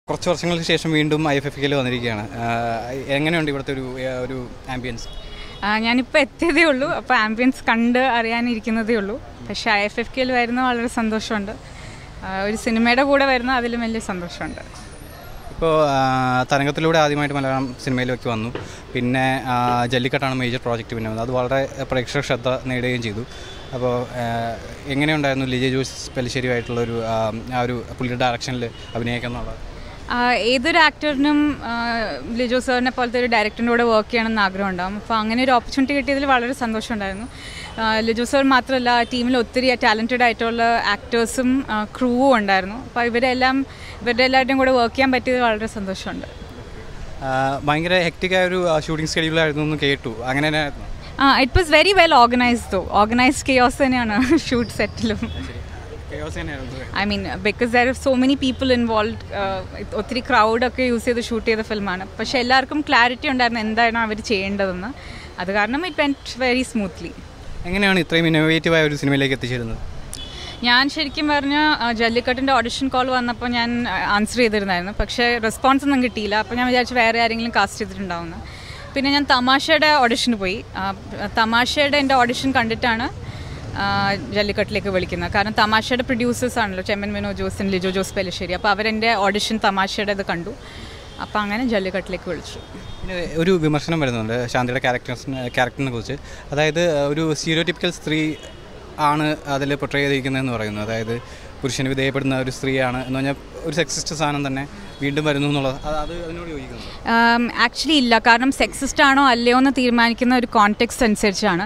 കുറച്ച് വർഷങ്ങൾക്ക് ശേഷം വീണ്ടും ഐ എഫ് എഫ് കെയിൽ വന്നിരിക്കുകയാണ് ആഹ് എങ്ങനെയുണ്ട് ഇവിടുത്തെ ഒരു ആഹ് ഒരു ആംബിയൻസ് ഞാനിപ്പോൾ എത്തിയതേ ഉള്ളൂ അപ്പോൾ ആംബിയൻസ് കണ്ട് അറിയാനിരിക്കുന്നതേ ഉള്ളൂ പക്ഷേ ഐ എഫ് എഫ് കെയിൽ വരുന്ന വളരെ സന്തോഷമുണ്ട് ആ, ഒരു സിനിമയുടെ കൂടെ വരുന്ന അതിലും വലിയ സന്തോഷമുണ്ട് ഇപ്പോൾ തരംഗത്തിലൂടെ ആദ്യമായിട്ട് മലയാളം സിനിമയിലേക്ക് വന്നു പിന്നെ ആഹ് ജല്ലിക്കെട്ടാണ് മേജർ പ്രോജക്റ്റ് പിന്നെ വന്നത് അത് വളരെ പ്രേക്ഷക ശ്രദ്ധ നേടുകയും ചെയ്തു അപ്പോൾ ആഹ് എങ്ങനെയുണ്ടായിരുന്നു ലിജി ജോസ് പെലിശ്ശേരിയുമായിട്ടുള്ള ഒരു ആഹ് ആ ഒരു പുള്ളിയുടെ ഡയറക്ഷനിൽ അഭിനയിക്കുക എന്നുള്ളത് ആ, ഏതൊരു ആക്ടറിനും ആ, ലിജോ സാറിനെ പോലത്തെ ഒരു ഡയറക്ടറിൻ്റെ കൂടെ വർക്ക് ചെയ്യണമെന്ന് ആഗ്രഹം ഉണ്ടാകും അപ്പോൾ അങ്ങനെ ഒരു ഓപ്പർച്യൂണിറ്റി കിട്ടിയതിൽ വളരെ സന്തോഷമുണ്ടായിരുന്നു ആ, ലിജോ സാർ മാത്രമല്ല ടീമിൽ ഒത്തിരി ടാലൻറ്റഡ് ആയിട്ടുള്ള ആക്ടേഴ്സും ക്രൂവും ഉണ്ടായിരുന്നു അപ്പോൾ ഇവരെല്ലാം ഇവരുടെ എല്ലാവരുടെയും കൂടെ വർക്ക് ചെയ്യാൻ പറ്റിയത് വളരെ സന്തോഷമുണ്ട് ആഹ് ഭയങ്കര ഹെക്റ്റിക്കായ ഒരു ഷൂട്ടിംഗ് സ്കെഡ്യൂളായിരുന്നു എന്ന് കേട്ടു അങ്ങനെ തന്നെയായിരുന്നു ah it was very well organised organised chaos തന്നെയാണ് ഷൂട്ട് സെറ്റിലും Chaos തന്നെയായിരുന്നു I mean because there so many people involve ഒത്തിരി ക്രൗഡൊക്കെ യൂസ് ചെയ്ത് ഷൂട്ട് ചെയ്ത ഫിലിമാണ് പക്ഷെ എല്ലാവർക്കും ക്ലാരിറ്റി ഉണ്ടായിരുന്നു എന്താണ് അവർ ചെയ്യേണ്ടതെന്ന് അത് കാരണം ഇറ്റ് വെൻറ്റ് വെരി സ്മൂത്ത്ലി എങ്ങനെയാണ് ഇത്രയും ഇന്നോവേറ്റീവായ ഒരു സിനിമയിലേക്ക് എത്തിച്ചേരുന്നത് ഞാൻ ശരിക്കും പറഞ്ഞ ജല്ലിക്കട്ടിൻ്റെ ഓഡിഷൻ കോൾ വന്നപ്പോൾ ഞാൻ ആൻസർ ചെയ്തിരുന്നായിരുന്നു പക്ഷേ റെസ്പോൺസ് ഒന്നും കിട്ടിയില്ല അപ്പോൾ ഞാൻ വിചാരിച്ചു വേറെ ആരെങ്കിലും കാസ്റ്റ് ചെയ്തിട്ടുണ്ടാവുമെന്ന് പിന്നെ ഞാൻ തമാശയുടെ ഓഡിഷന് പോയി ആ, തമാശയുടെ എൻ്റെ ഓഡിഷൻ കണ്ടിട്ടാണ് ആ, ജല്ലിക്കട്ടിലേക്ക് വിളിക്കുന്നത് കാരണം തമാശയുടെ പ്രൊഡ്യൂസേഴ്സ് ആണല്ലോ ചെമ്മൻ വിനോ ജോസിൻ ലിജോ ജോസ് പെലിശ്ശേരി അപ്പോൾ അവരെൻ്റെ ഓഡിഷൻ തമാശയുടെ ഇത് കണ്ടു അപ്പോൾ അങ്ങനെ ജല്ലിക്കട്ടിലേക്ക് വിളിച്ചു പിന്നെ ഒരു വിമർശനം വരുന്നുണ്ട് ശാന്തിയുടെ ക്യാരക്ടേഴ്സിനെ ക്യാരക്ടറിനെ കുറിച്ച് അതായത് ഒരു സ്റ്റീരിയോടിപ്പിക്കൽ സ്ത്രീ ആണ് അതിൽ പൊട്രേ ചെയ്തിരിക്കുന്നതെന്ന് പറയുന്നു അതായത് പുരുഷന് വിധേയപ്പെടുന്ന ഒരു സ്ത്രീയാണ് എന്ന് പറഞ്ഞാൽ ഒരു സെക്സിസ്റ്റ് സാധനം തന്നെ വീണ്ടും വരുന്നു എന്നുള്ളത് അത് അത് അതിനോട് യോജിക്കുന്നു ആക്ച്വലി ഇല്ല കാരണം സെക്സിസ്റ്റ് ആണോ അല്ലയോ എന്ന് തീരുമാനിക്കുന്ന ഒരു കോണ്ടെക്സ്റ്റ് അനുസരിച്ചാണ്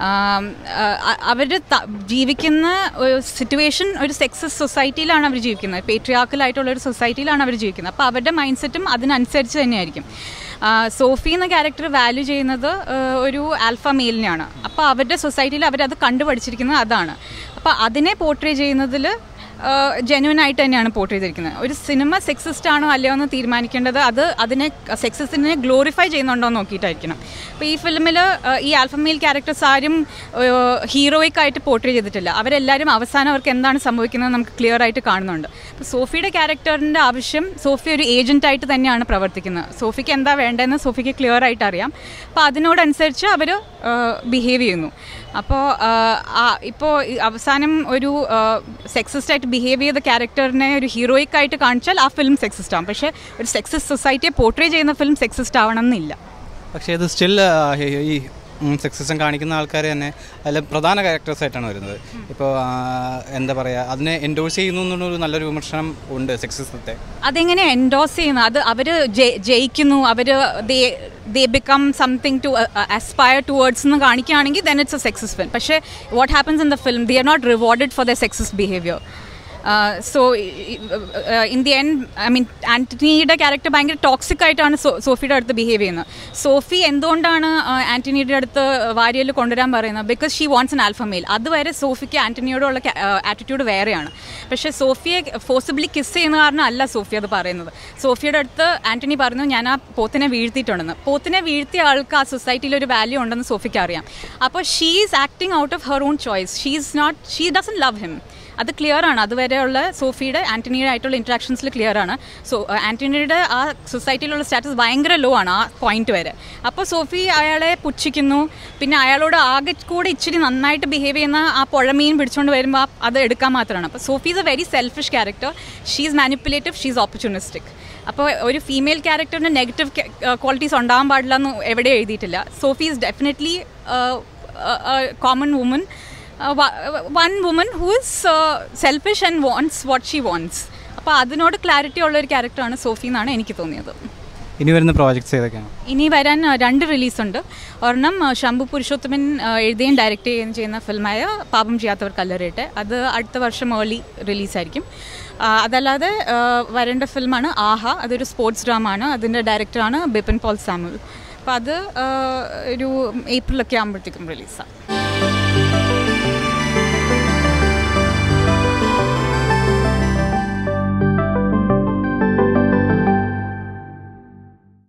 അവർ ജീവിക്കുന്ന സിറ്റുവേഷൻ ഒരു സെക്സസ് സൊസൈറ്റിയിലാണ് അവർ ജീവിക്കുന്നത് പേട്രിയാക്കലായിട്ടുള്ള ഒരു സൊസൈറ്റിയിലാണ് അവർ ജീവിക്കുന്നത് അപ്പോൾ അവരുടെ മൈൻഡ് സെറ്റും അതിനനുസരിച്ച് തന്നെയായിരിക്കും ആ, സോഫി എന്ന ക്യാരക്ടർ വാല്യൂ ചെയ്യുന്നത് ആ, ഒരു ആൽഫ മെയിലിനെയാണ് അപ്പോൾ അവരുടെ സൊസൈറ്റിയിൽ അവരത് കണ്ടുപഠിച്ചിരിക്കുന്നത് അതാണ് അപ്പോൾ അതിനെ പോർട്രേ ചെയ്യുന്നതിൽ ജെന്യൂൻ ആയിട്ട് തന്നെയാണ് പോർട്രേ ചെയ്തിരിക്കുന്നത് ഒരു സിനിമ സെക്സിസ്റ്റ് ആണോ അല്ലയോ എന്ന് തീരുമാനിക്കേണ്ടത് അത് അതിനെ സെക്സിസ്റ്റിനെ ഗ്ലോറിഫൈ ചെയ്യുന്നുണ്ടോ എന്ന് നോക്കിയിട്ടായിരിക്കണം അപ്പോൾ ഈ ഫിലിമിൽ ഈ ആൽഫമെയിൽ ക്യാരക്ടേഴ്സ് ആരും ഹീറോയിക് ആയിട്ട് പോർട്രേ ചെയ്തിട്ടില്ല അവരെല്ലാവരും അവസാനം അവർക്ക് എന്താണ് സംഭവിക്കുന്നത് നമുക്ക് ക്ലിയർ ആയിട്ട് കാണുന്നുണ്ട് അപ്പോൾ സോഫിയുടെ ക്യാരക്ടറിൻ്റെ ആവശ്യം സോഫി ഒരു ഏജൻറ്റായിട്ട് തന്നെയാണ് പ്രവർത്തിക്കുന്നത് സോഫിക്ക് എന്താ വേണ്ടതെന്ന് സോഫിക്ക് ക്ലിയർ ആയിട്ട് അറിയാം അപ്പോൾ അതിനോടനുസരിച്ച് അവർ ബിഹേവ് ചെയ്യുന്നു അപ്പോൾ ഇപ്പോൾ അവസാനം ഒരു സെക്സിസ്റ്റ് ആയിട്ട് ബിഹേവ് ചെയ്ത ക്യാരക്ടറിനെ ഒരു ഹീറോയിക് ആയിട്ട് കാണിച്ചാൽ ആ ഫിലിം സെക്സിസ്റ്റ് ആവും പക്ഷേ ഒരു സെക്സിസ്റ്റ് സൊസൈറ്റിയെ പോർട്രേ ചെയ്യുന്ന ഫിലിം സെക്സിസ്റ്റ് ആവണം എന്നില്ല പക്ഷേ ഇത് സ്റ്റിൽ ഈ സെക്സിസം കാണിക്കുന്ന ആൾക്കാർ തന്നെ അതിൽ പ്രധാന ക്യാരക്ടേഴ്സ് ആയിട്ടാണ് വരുന്നത് ഇപ്പോൾ എന്താ പറയുക അതിനെ എൻഡോഴ്സ് ചെയ്യുന്നു എന്നുള്ളൊരു നല്ലൊരു വിമർശനം ഉണ്ട് സെക്സിസത്തെ അതെങ്ങനെ എൻഡോസ് ചെയ്യുന്നു അത് അവർ ജയിക്കുന്നു അവർ they become something to aspire towards എന്ന് കാണിക്കുകയാണെങ്കിൽ then it's a sexist film പക്ഷേ what happens in the film they are not rewarded for the sexist behaviour so in the end I mean ആൻ്റണിയുടെ character ഭയങ്കര toxic ആയിട്ടാണ് so സോഫിയുടെ അടുത്ത് behave ചെയ്യുന്നത് സോഫി എന്തുകൊണ്ടാണ് ആൻ്റണിയുടെ അടുത്ത് വാരിയൽ കൊണ്ടുവരാൻ പറയുന്നത് because she wants an alpha male അതുവരെ സോഫിക്ക് ആൻ്റണിയോടുള്ള ആറ്റിറ്റ്യൂഡ് വേറെയാണ് പക്ഷേ സോഫിയെ ഫോഴ്സിബിളി കിസ് ചെയ്യുന്ന കാരണം അല്ല സോഫി അത് പറയുന്നത് സോഫിയുടെ അടുത്ത് ആൻ്റണി പറഞ്ഞു ഞാൻ ആ പോത്തിനെ വീഴ്ത്തിയിട്ടുണ്ടെന്ന് പോത്തിനെ വീഴ്ത്തിയ ആൾക്ക് ആ സൊസൈറ്റിയിൽ ഒരു വാല്യൂ ഉണ്ടെന്ന് സോഫിക്ക് അറിയാം അപ്പോൾ she is acting out of her own choice she is not she doesn't love him അത് ക്ലിയർ ആണ് അതുവരെയുള്ള സോഫിയുടെ ആൻ്റണിയുടെ ആയിട്ടുള്ള ഇൻട്രാക്ഷൻസിൽ ക്ലിയർ ആണ് സോ ആൻ്റണിയുടെ ആ സൊസൈറ്റിയിലുള്ള സ്റ്റാറ്റസ് ഭയങ്കര ലോ ആണ് ആ പോയിന്റ് വരെ അപ്പോൾ സോഫി അയാളെ പുച്ഛിക്കുന്നു പിന്നെ അയാളോട് ആകെ കൂടെ ഇച്ചിരി നന്നായിട്ട് ബിഹേവ് ചെയ്യുന്ന ആ പുഴമീൻ പിടിച്ചുകൊണ്ട് വരുമ്പോൾ ആ- അത് എടുക്കാൻ മാത്രമാണ് അപ്പോൾ Sophie is a very selfish character she is manipulative she is opportunistic അപ്പോൾ ഒരു ഫീമെയിൽ ക്യാരക്ടറിന് നെഗറ്റീവ് ക്വാളിറ്റീസ് ഉണ്ടാകാൻ പാടില്ല എന്ന് എവിടെ എഴുതിയിട്ടില്ല Sophie is definitely common woman one woman who is selfish and wants what she wants അപ്പോൾ അതിനോട് ക്ലാരിറ്റി ഉള്ള ഒരു ക്യാരക്ടറാണ് സോഫി എന്നാണ് എനിക്ക് തോന്നിയത് ഇനി വരുന്ന പ്രോജക്ട്സ് ഏതൊക്കെയാണ് ഇനി വരാൻ ആ, രണ്ട് റിലീസുണ്ട് ഒരെണ്ണം ആ, ശംഭു പുരുഷോത്തമൻ ആ, എഴുതുകയും ഡയറക്റ്റ് ചെയ്യുകയും ചെയ്യുന്ന ഫിലിമായ പാപം ചെയ്യാത്തവർ കല്ലറിയട്ടെ അത് അടുത്ത വർഷം ഏർലി റിലീസായിരിക്കും ആ, അതല്ലാതെ ആ, വരേണ്ട ഫിലിമാണ് ആഹ അതൊരു സ്പോർട്സ് ഡ്രാമ ആണ് അതിൻ്റെ ഡയറക്ടറാണ് ബിപിൻ പോൾ സാമുൽ അപ്പോൾ അത് ആ, ഒരു ഏപ്രിലൊക്കെ ആകുമ്പോഴത്തേക്കും റിലീസാണ്